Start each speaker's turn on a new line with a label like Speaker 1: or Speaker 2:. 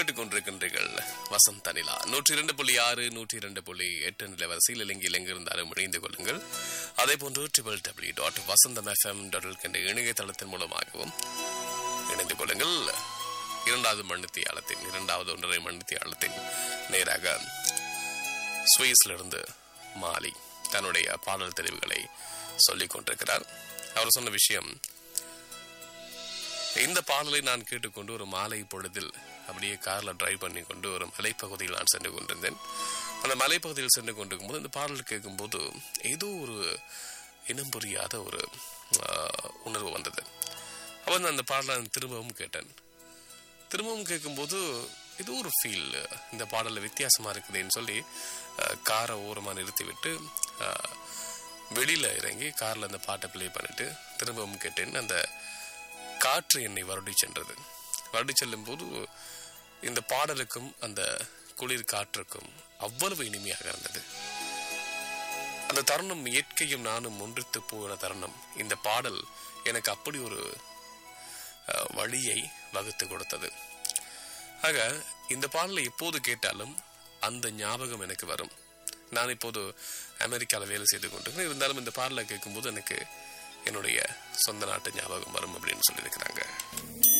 Speaker 1: கேட்டுக்கொண்டிருக்கின்றீர்கள் வசந்த நிலா நூற்றி இரண்டு புள்ளி ஆறு நூற்றி இரண்டு புள்ளி எட்டு நிலவரிசையில் இலங்கையில் எங்கிருந்தாலும் இணைந்து கொள்ளுங்கள் அதே போன்று triple W dot Vasantham FM dot என்ற இணையதளத்தின் மூலமாகவும் இணைந்து கொள்ளுங்கள் இரண்டாவது மண்ணித்தியாளத்தின் இரண்டாவது ஒன்றரை மண்ணித்தியாளத்தின் நேராக சுவிஸிலிருந்து மாலி தன்னுடைய பாடல் தெரிவுகளை சொல்லிக் கொண்டிருக்கிறார் அவர் சொன்ன விஷயம் இந்த பாடலை நான் கேட்டுக்கொண்டு ஒரு மாலை பொழுதில் அப்படியே கார்ல டிரைவ் பண்ணி கொண்டு ஒரு மலைப்பகுதியில் நான் சென்று கொண்டிருந்தேன் அந்த மலைப்பகுதியில் சென்று கொண்டிருக்கும் போது இந்த பாடல் கேட்கும்போது ஏதோ ஒரு இனம் புரியாத ஒரு ஆஹ், உணர்வு வந்தது அப்போ நான் அந்த பாடலை நான் திரும்பவும் கேட்டேன் திரும்பவும் கேட்கும்போது ஏதோ ஒரு ஃபீல் இந்த பாடலில் வித்தியாசமா இருக்குதுன்னு சொல்லி ஆஹ், காரை ஓரமாக நிறுத்திவிட்டு ஆஹ், வெளியில இறங்கி கார்ல அந்த பாட்டை ப்ளே பண்ணிட்டு திரும்பவும் கேட்டேன் அந்த காற்று என்னை வருடி சென்றது வருடி செல்லும் போது இந்த பாடலுக்கும் அந்த குளிர் காற்றுக்கும் அவ்வளவு இனிமையாக இருந்தது அந்த தருணம் இயற்கையும் நானும் ஒன்றித்து போன தருணம் இந்த பாடல் எனக்கு அப்படி ஒரு அஹ், வழியை வகுத்து கொடுத்தது ஆக இந்த பாடலை எப்போது கேட்டாலும் அந்த ஞாபகம் எனக்கு வரும் நான் இப்போது அமெரிக்காவில் வேலை செய்து கொண்டிருக்கிறேன் இருந்தாலும் இந்த பாடலை கேட்கும்போது எனக்கு என்னுடைய சொந்த நாட்டு ஞாபகம் வரும் அப்படின்னு சொல்லியிருக்கிறாங்க